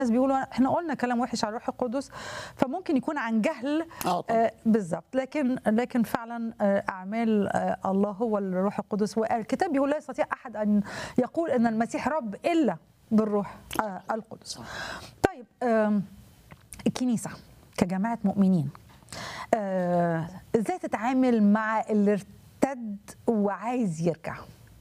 الناس بيقولوا احنا قلنا كلام وحش على الروح القدس فممكن يكون عن جهل اه طبعا آه، بالظبط لكن لكن فعلا آه، اعمال آه، الله هو الروح القدس والكتاب بيقول لا يستطيع احد ان يقول ان المسيح رب الا بالروح آه، القدس طيب آم، الكنيسه كجماعه مؤمنين آه، ازاي تتعامل مع اللي ارتد وعايز يرجع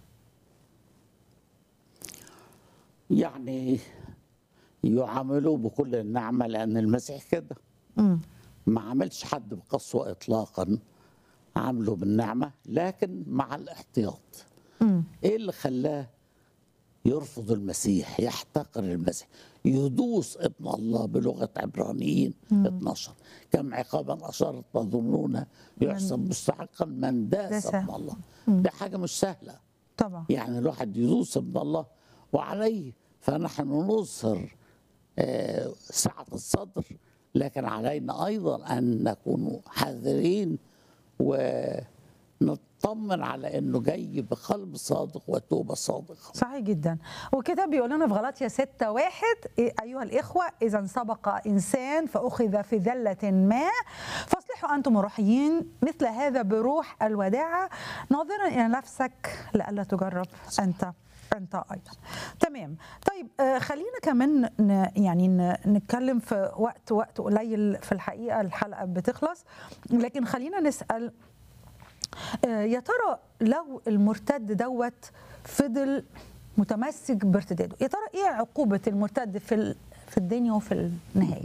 يعني يعاملوه بكل النعمة لأن المسيح كده مم. ما عملش حد بقسوة إطلاقا عامله بالنعمة لكن مع الاحتياط مم. إيه اللي خلاه يرفض المسيح يحتقر المسيح يدوس ابن الله بلغة عبرانيين 12 كم عقابا أشارت تظنون يحسب مستحقا من داس داس. ابن الله ده حاجة مش سهلة طبعا يعني الواحد يدوس ابن الله وعليه فنحن نظهر آه، سعة الصدر لكن علينا أيضا أن نكون حذرين ونطمن على أنه جاي بقلب صادق وتوبة صادقة صحيح جدا والكتاب بيقول لنا في غلاطيا 6 واحد إيه، أيها الإخوة إذا سبق إنسان فأخذ في ذلة ما فاصلحوا أنتم الروحيين مثل هذا بروح الوداعة ناظرا إلى نفسك لئلا تجرب أنت أنت أيضا تمام طيب آه، خلينا كمان ن- يعني ن- نتكلم في وقت وقت قليل في الحقيقة الحلقة بتخلص لكن خلينا نسأل آه، يا ترى لو المرتد دوت فضل متمسك بارتداده يا ترى ايه عقوبه المرتد في ال- في الدنيا وفي النهايه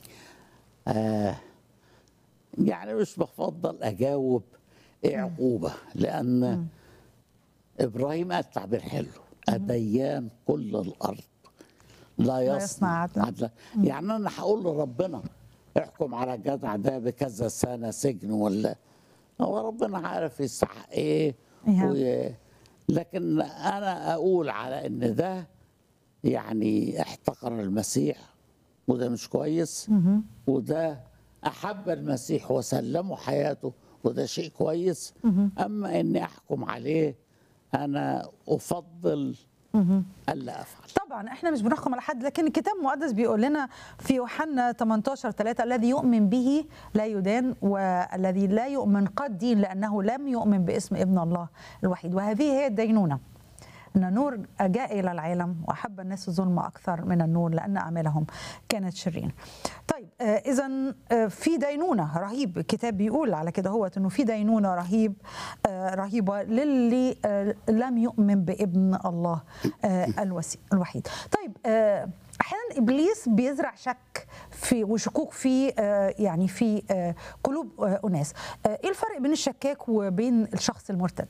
آه يعني مش بفضل أجاوب إيه عقوبة لأن إبراهيم قال تعبير حلو أديان كل الأرض لا يصنع يصنع عدلا. عدلا يعني أنا هقول لربنا احكم على الجدع ده بكذا سنة سجن ولا هو ربنا عارف يستحق إيه إيه. وي- لكن أنا أقول على إن ده يعني احتقر المسيح وده مش كويس وده أحب المسيح وسلمه حياته وده شيء كويس أما إني أحكم عليه أنا أفضل ألا أفعل طبعا احنا مش بنحكم على حد لكن الكتاب المقدس بيقول لنا في يوحنا 18 3 الذي يؤمن به لا يدان والذي لا يؤمن قد دين لانه لم يؤمن باسم ابن الله الوحيد وهذه هي الدينونه ان النور جاء الى العالم واحب الناس الظلم اكثر من النور لان اعمالهم كانت شريره. طيب اذا في دينونه رهيب الكتاب بيقول على كده هو انه في دينونه رهيب آه، رهيبه للي آه، لم يؤمن بابن الله آه، الوسي- الوحيد. طيب آه، احيانا ابليس بيزرع شك في وشكوك في آه، يعني في آه، قلوب آه، اناس. آه، ايه الفرق بين الشكاك وبين الشخص المرتد؟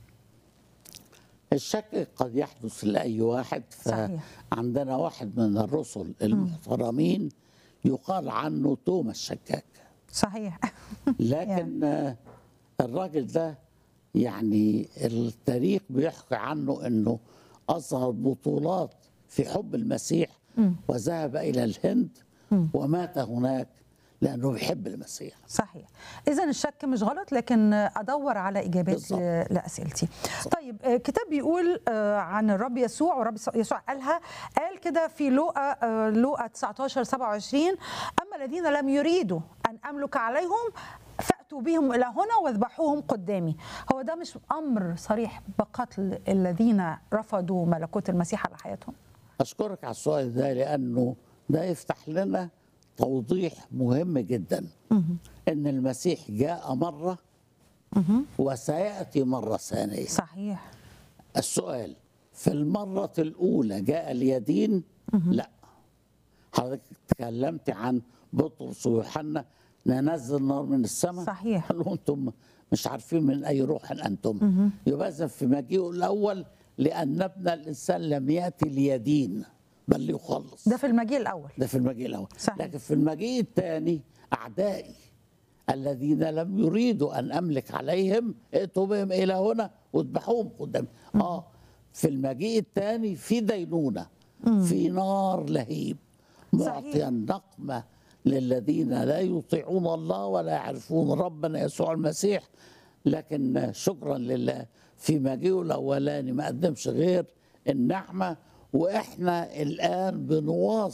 الشك قد يحدث لأي واحد صحيح. فعندنا واحد من الرسل المحترمين يقال عنه توما الشكاك صحيح لكن آه، الراجل ده يعني التاريخ بيحكي عنه انه اظهر بطولات في حب المسيح وذهب الى الهند ومات هناك لانه بيحب المسيح صحيح اذا الشك مش غلط لكن ادور على اجابات بالظبط. ل- لاسئلتي طيب آه، كتاب بيقول آه، عن الرب يسوع والرب يسوع قالها قال كده في لوقا آه، لوقا 19 27 اما الذين لم يريدوا ان املك عليهم فاتوا بهم الى هنا واذبحوهم قدامي هو ده مش امر صريح بقتل الذين رفضوا ملكوت المسيح على حياتهم اشكرك على السؤال ده لانه ده يفتح لنا توضيح مهم جدا ان المسيح جاء مره وسياتي مره ثانيه صحيح السؤال في المرة الأولى جاء اليدين؟ لا حضرتك تكلمت عن بطرس ويوحنا ننزل نار من السماء صحيح. قالوا انتم مش عارفين من اي روح انتم يبقى اذا في مجيئه الاول لان ابن الانسان لم ياتي ليدين بل ليخلص ده في المجيء الاول ده في المجيء الاول صحيح. لكن في المجيء الثاني اعدائي الذين لم يريدوا ان املك عليهم ائتوا بهم الى هنا واذبحوهم قدامي اه في المجيء الثاني في دينونه في نار لهيب معطيا نقمه للذين لا يطيعون الله ولا يعرفون ربنا يسوع المسيح لكن شكرا لله في مجيئه الاولاني ما قدمش غير النعمه واحنا الان بنواصل